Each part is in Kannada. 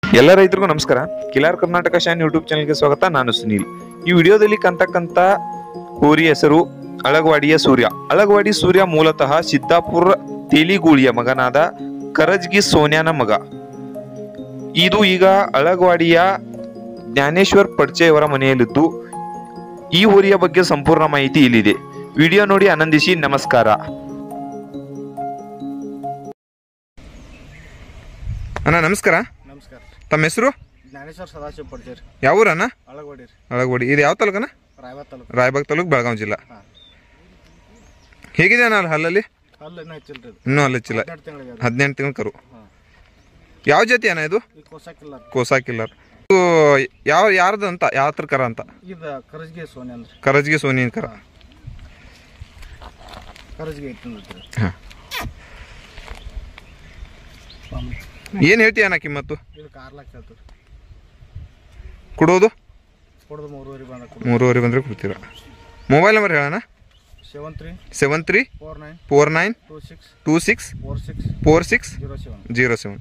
ಎಲ್ಲ ರೈತರಿಗೂ ನಮಸ್ಕಾರ ಕಿಲಾರ್ ಕರ್ನಾಟಕ ಶಾನ್ ಯೂಟ್ಯೂಬ್ ಚಾನಲ್ಗೆ ಸ್ವಾಗತ ನಾನು ಸುನೀಲ್ ಈ ವಿಡಿಯೋದಲ್ಲಿ ಕಾಣ್ತಕ್ಕಂಥ ಹೋರಿ ಹೆಸರು ಅಳಗವಾಡಿಯ ಸೂರ್ಯ ಅಳಗವಾಡಿ ಸೂರ್ಯ ಮೂಲತಃ ಸಿದ್ದಾಪುರ ತೇಲಿಗೂಳಿಯ ಮಗನಾದ ಕರಜ್ಗಿ ಸೋನ್ಯಾನ ಮಗ ಇದು ಈಗ ಅಳಗವಾಡಿಯ ಜ್ಞಾನೇಶ್ವರ್ ಪಡ್ಚೆಯವರ ಮನೆಯಲ್ಲಿದ್ದು ಈ ಹೋರಿಯ ಬಗ್ಗೆ ಸಂಪೂರ್ಣ ಮಾಹಿತಿ ಇಲ್ಲಿದೆ ವಿಡಿಯೋ ನೋಡಿ ಆನಂದಿಸಿ ನಮಸ್ಕಾರ ಅಣ್ಣ ನಮಸ್ಕಾರ ನಮಸ್ಕಾರ ತಮ್ಮ ಹೆಸರು ಜ್ಞಾನೇಶ್ವರ ಸದಾಶಿವ ಪಡ್ತೀರಿ ಯಾವ ಊರಣ್ಣ ಅಳಗೋಡಿ ರೀ ಅಳಗವಾಡಿ ಇದು ಯಾವ ತಾಲೂಕನ ರಾಯಬಾಗ್ ತಾಲೂಕು ರಾಯಬಾಗ್ ತಾಲೂಕು ಬೆಳಗಾವಿ ಜಿಲ್ಲಾ ಹಾಂ ಹೇಗಿದೆ ಅಣ್ಣ ಅಲ್ಲಿ ಹಲ್ಲಲ್ಲಿ ಅಲ್ಲಿ ಇನ್ನೂ ಹೆಚ್ಚಿಲ್ಲ ರೀ ಇನ್ನೂ ಹಲ್ಲಚ್ಚಿಲ್ಲ ಹನ್ನೆರಡು ತಿಂಗಳಿಗೆ ಅದು ಹದಿನೆಂಟು ತಿಂಗಳು ಕರು ಹಾಂ ಯಾವ ಜಾತಿ ಅಣ್ಣ ಇದು ಈಗ ಕೊಸಾಕಿಲ್ಲ ರೀ ಕೋಸಾ ಕಿಲ್ಲರ್ ಇದು ಯಾವ ಯಾರ್ದು ಅಂತ ಯಾವ ಹತ್ರ ಕರ ಅಂತ ಇದು ಕರಜ್ಗೆ ಸೋನೆ ಅಂದ್ರೆ ಕರಜ್ಗೆ ಸೋನಿಯನ್ ಕರ ಕರಜ್ಗೆ ಐತಿ ರೀ ಹಾಂ ಏನು ಹೇಳ್ತೀಯ ಅಣ್ಣ ಕಿಮ್ಮತ್ತು ಇದಕ್ಕೆ ಆರು ಲಕ್ಷ ಆಯ್ತು ರೀ ಕೊಡೋದು ಕೊಡೋದು ಮೂರುವರೆ ಬಂದ ಕೊಡು ಮೂರುವರೆ ಬಂದರೆ ಕೊಡ್ತೀರ ಮೊಬೈಲ್ ನಂಬರ್ ಹೇಳಣ್ಣ seven three seven three four nine four nine two six two six four six four six zero seven zero seven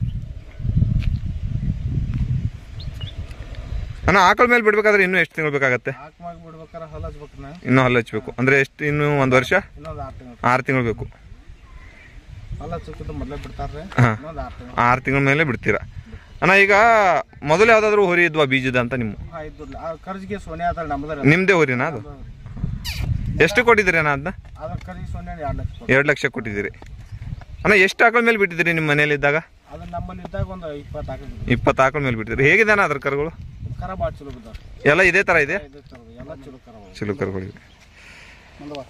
ಅಣ್ಣ ಆಕಳ ಮೇಲೆ ಬಿಡ್ಬೇಕಾದ್ರೆ ಇನ್ನೂ ಎಷ್ಟು ತಿಂಗಳು ಬೇಕಾಗತ್ತೆ ಹಾಕಿ ಬಿಡ್ಬೇಕಾರೆ ಹಲ್ಲ ಹಚ್ಬೇಕು ನಾ ಇನ್ನೂ ಹಲ್ಲು ಹಚ್ಬೇಕು ಅಂದರೆ ಎಷ್ಟು ಇನ್ನೂ ಒಂದು ವರ್ಷ ಇನ್ನೊಂದು ಆರು ತಿಂಗಳು ಆರು ತಿಂಗಳು ಬೇಕು ಹಲ್ಲ ಹಚ್ಚಕ್ಕಿಂತ ಮೊದಲೇ ಬಿಡ್ತಾರೆ ಹಾಂ ಇನ್ನೊಂದು ಆರು ತಿಂಗಳು ಆರು ತಿಂಗಳ ಮೇಲೆ ಬಿಡ್ತೀರಾ ಅಣ್ಣ ಈಗ ಮೊದಲು ಯಾವ್ದಾದ್ರು ಹೋರಿ ಇದ್ವಾ ಬೀಜದ ಅಂತ ನಿಮ್ಮ ಹಾಂ ಇದ್ದು ಕರ್ಜಿಗೆ ಸೋನೆ ಆದ್ರೆ ನಮ್ದು ನಿಮ್ಮದೇ ಹೋರಿನಾ ಅದು ಎಷ್ಟು ಕೊಟ್ಟಿದ್ದೀರಿ ಅಣ್ಣ ಅದನ್ನ ಅದ್ರ ಕರ್ಜಿ ಸೋನೆ ಎರಡು ಲಕ್ಷ ಕೊಡು ಎರಡು ಲಕ್ಷ ಕೊಟ್ಟಿದ್ದೀರಿ ಅಣ್ಣ ಎಷ್ಟು ಆಕಳ ಮೇಲೆ ಬಿಟ್ಟಿದ್ದೀರಿ ನಿಮ್ಮ ಮನೇಲಿ ಇದ್ದಾಗ ಅದನ್ನ ನಮ್ಮಲ್ಲಿ ಇದ್ದಾಗ ಒಂದು ಇಪ್ಪತ್ತು ಹಾಕಿದ್ವಿ ಇಪ್ಪತ್ತು ಆಕಳ ಮೇಲೆ ಬಿಟ್ಟಿದ್ದೀರಿ ಹೇಗಿದೆ ಅಣ್ಣ ಅದ್ರ ಕರುಗಳು ಕರ ಭಾಳ ಚಲೋ ಬಿದ್ದಾರ ಎಲ್ಲ ಇದೇ ಥರ ಇದೆ ಇದು ತರೋದು ಎಲ್ಲ ಚಲೋ ಕರ ಭಾಳ ಚಲೋ ಕರುಗಳಿವೆ ಮುಂದೆ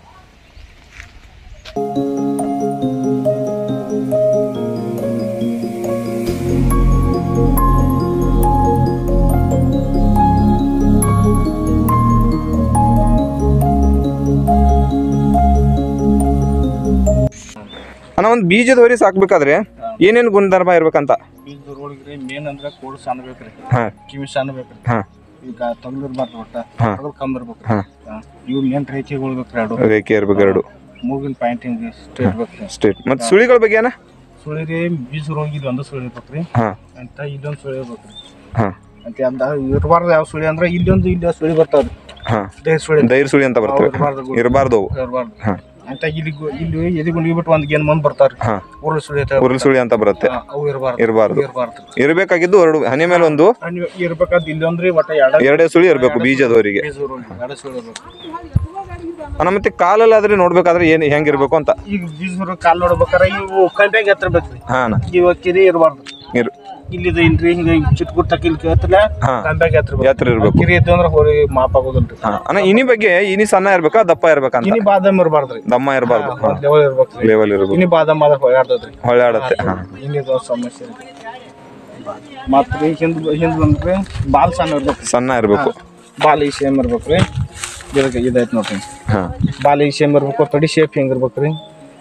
ಅಣ್ಣ ಒಂದು ಬೀಜದ ಹೋರಿ ಸಾಕ್ಬೇಕಾದ್ರೆ ಏನೇನು ಗುಣಧರ್ಮ ಇರ್ಬೇಕಂತ ಬೀಜದ ರೋಡ್ಗೆ ಮೇನ್ ಅಂದ್ರೆ ಕೋಡ್ ಸಣ್ಣ ಬೇಕ್ರಿ ಹಾಂ ಕಿವಿ ಸಣ್ಣ ಬೇಕ್ರಿ ಹಾಂ ಈಗ ತಗಲಿರ್ಬಾರ್ದು ಒಟ್ಟ ಹಾ. ತಗಲ್ ಕಮ್ಮಿ ಇರ್ಬೇಕ್ರಿ ಹಾ. ಹಾ. ಇವು ಮೇನ್ ರೇಖೆಗಳು ಬೇಕ್ರಿ ಎರಡು ರೇಖೆ ಇರ್ಬೇಕು ಎರಡು ಮೂಗಿನ ಪಾಯಿಂಟಿಂಗ್ ಸ್ಟ್ರೇಟ್ ಬೇಕ್ರಿ ಸ್ಟೇಟ್ ಮತ್ತು ಸುಳಿಗಳ ಬಗ್ಗೆ ಅಣ್ಣ ಸುಳಿರಿ ಬೀಜ ರೋಗ ಇದು ಒಂದು ಸುಳಿ ಇರ್ಬೇಕ್ರಿ ಹಾಂ ಅಂತ ಇಲ್ಲೊಂದು ಸುಳಿ ಇರ್ಬೇಕ್ರಿ ಹಾಂ ಅಂತ ಅಂದ ಇರಬಾರ್ದು ಯಾವ ಸುಳಿ ಅಂದ್ರೆ ಇಲ್ಲೊಂದು ಇಲ್ಲಿ ಸುಳಿ ಬರ್ತಾವ್ರಿ ಹಾಂ ದೇಹ ಸುಳಿ ದೈರ್ ಸುಳಿ ಅಂತ ಬರ್ತವೆ ಇರಬಾರ್ದು ಇರಬಾರ್ದು ಅವು ಇರಬಾರ್ದು ಹಾಂ ಅಂತ ಇಲ್ಲಿ ಗು- ಇಲ್ಲಿ ಎದಿ ಗುಂಡಿಗೆ ಬಿಟ್ಟು ಒಂದು ಗೇನ್ ಮಂದಿ ಬರ್ತಾವ್ರಿ ಹಾಂ ಉರುಳು ಸುಳಿ ಅಂತ ಉರುಳು ಸುಳಿ ಅಂತ ಬರುತ್ತೆ ಹಾ, ಅವು ಇರಬಾರ್ದು ಇರಬಾರ್ದು ಇರಬಾರ್ದು ಇರಬೇಕಾಗಿದ್ದು ಎರಡು ಹನಿ ಮೇಲೆ ಒಂದು ಇರ್ಬೇಕಾದ್ ಇಲ್ಲೊಂದ್ರಿ ಒಟ್ಟ ಎರಡು ಎರಡೇ ಸುಳಿ ಇರಬೇಕು ಬೀಜದವರಿಗೆ ಬೀಜ ರೋಗ ಎರಡು ಸುಳಿ ಇರ್ಬೇಕು ಅಣ್ಣ ಮತ್ತೆ ಕಾಲಲ್ಲಾದ್ರೆ ನೋಡ್ಬೇಕಾದ್ರೆ ಏನು ಹೆಂಗಿರ್ಬೇಕು ಅಂತ ಈಗ ಬೀಜ ರೋಗ ಕಾಲ್ ನೋಡ್ಬೇಕಾರೆ ಇವು ಕಂಡ್ಯಾಗ ಎತ್ತರ ಬೇಕ್ರಿ ಹಾಂ ಅಣ್ಣ ಇವ ಕಿರಿ ಇರಬಾರ್ದು ಇರು ಇಲ್ಲಿದ ಇಲ್ರಿ ಹಿಂಗ ಚಿಟ್ಕುಟ್ ತಕಿಲ್ ಕೇಳ್ತಿಲ್ಲ ಹಾ. ಕಂಬ್ಯಾಗ ಎತ್ತರ ಎತ್ತರ ಇರ್ಬೇಕು ಕಿರಿ ಇದ್ದು ಅಂದ್ರೆ ಹೋರಿ ಮಾಪ್ ಆಗೋದಿಲ್ರಿ ಹಾಂ ಅಣ್ಣ ಇನಿ ಬಗ್ಗೆ ಇನಿ ಸಣ್ಣ ಇರ್ಬೇಕಾ ದಪ್ಪ ಇರ್ಬೇಕಂತ ಇನಿ ಬಾದಾಮ್ ಇರಬಾರ್ದ್ರಿ ದಮ್ಮ ಇರಬಾರ್ದು ಲೆವೆಲ್ ಇರ್ಬೇಕ್ರಿ ಲೆವೆಲ್ ಇರ್ಬೇಕು ಇನಿ ಬಾದಾಮ್ ಆದ್ರೆ ಹೊಳ್ಯಾಡ್ತದ್ರಿ ಹೊಳ್ಳಾಡತ್ತೆ ಹಾಂ ಇನ್ನಿದು ಸಮಸ್ಯೆ ಮತ್ರಿ ಹಿಂದ್ ಹಿಂದ್ ಬಂದ್ರಿ ಬಾಲ್ ಸಣ್ಣ ಇರ್ಬೇಕ್ರಿ ಸಣ್ಣ ಇರಬೇಕು ಬಾಲ್ ಈ ಸೇಮ್ ಇರ್ಬೇಕ್ರಿ ಇದಕ್ಕೆ ಇದೈತೆ ನೋಡ್ರಿ ಹಾಂ ಬಾಲ್ ಈ ಸೇಮ್ ಇರ್ಬೇಕು ತೊಡಿ ಶೇಪ್ ಹೆಂಗ್ ಇರ್ಬೇಕ್ರಿ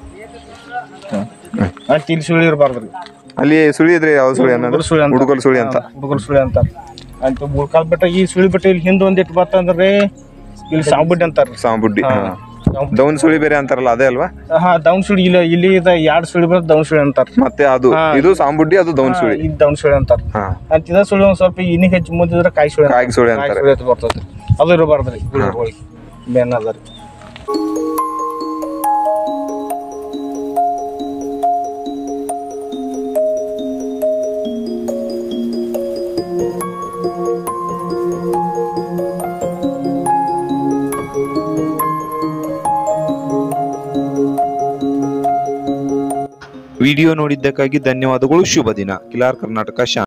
ಹಾಂ ತಿಲ್ ಸುಳಿ ಇರಬಾರ್ದ್ರಿ ಅಲ್ಲಿ ಸುಳಿ ಇದ್ರೆ ಯಾವ ಸುಳಿ ಅನ್ನೋದು ಹುಡುಗರ ಸುಳಿ ಅಂತ ಹುಡುಗರ ಸುಳಿ ಅಂತ ಹುಡುಗರ ಸುಳಿ ಅಂತ ಅಂತ ಮುಳ್ಕಾಲ್ ಬೆಟ್ಟ ಈ ಸುಳಿ ಬೆಟ್ಟ ಇಲ್ಲಿ ಹಿಂದೆ ಒಂದಿಟ್ಟು ಬರ್ತಂದ್ರೆ ಇಲ್ಲಿ ಸಾಂಬುಡ್ಡಿ ಅಂತಾರ ಸಾಂಬುಡ್ಡಿ ಹಾಂ ದೌನ್ ಸುಳಿ ಬೇರೆ ಅಂತಾರಲ್ಲ ಅದೇ ಅಲ್ವಾ ಹಾ ದೌನ್ ಸುಳಿ ಇಲ್ಲ ಇಲ್ಲಿ ಇದ ಎರಡ್ ಸುಳಿ ಬರ್ತದೆ ದೌನ್ ಸುಳಿ ಅಂತಾರ ಮತ್ತೆ ಅದು ಇದು ಸಾಂಬುಡ್ಡಿ ಅದು ದೌನ್ ಸುಳಿ ಇದು ದೌನ್ ಸುಳಿ ಅಂತಾರ ಹಾ ಅಂತ ಇದ ಸುಳಿ ಒಂದ್ ಸ್ವಲ್ಪ ಇನ್ನಿಗೆ ಹೆಚ್ಚು ಮುಂದಿದ್ರೆ ಕಾಯಿ ಸುಳಿ ಕಾಯಿ ಸುಳಿ ಕಾಯಿ ಅಂತಾರೆ ಸುಳಿ ಅಂತ ಬರ್ತದೆ ಅದು ಇರಬಾರ್ದ್ರಿ ಗುಳಿಗಳಿಗೆ ಮೇನ್ ಅದ ರೀ ವಿಡಿಯೋ ನೋಡಿದ್ದಕ್ಕಾಗಿ ಧನ್ಯವಾದಗಳು ಶುಭ ದಿನ ಕಿಲಾರ್ ಕರ್ನಾಟಕ ಶಾ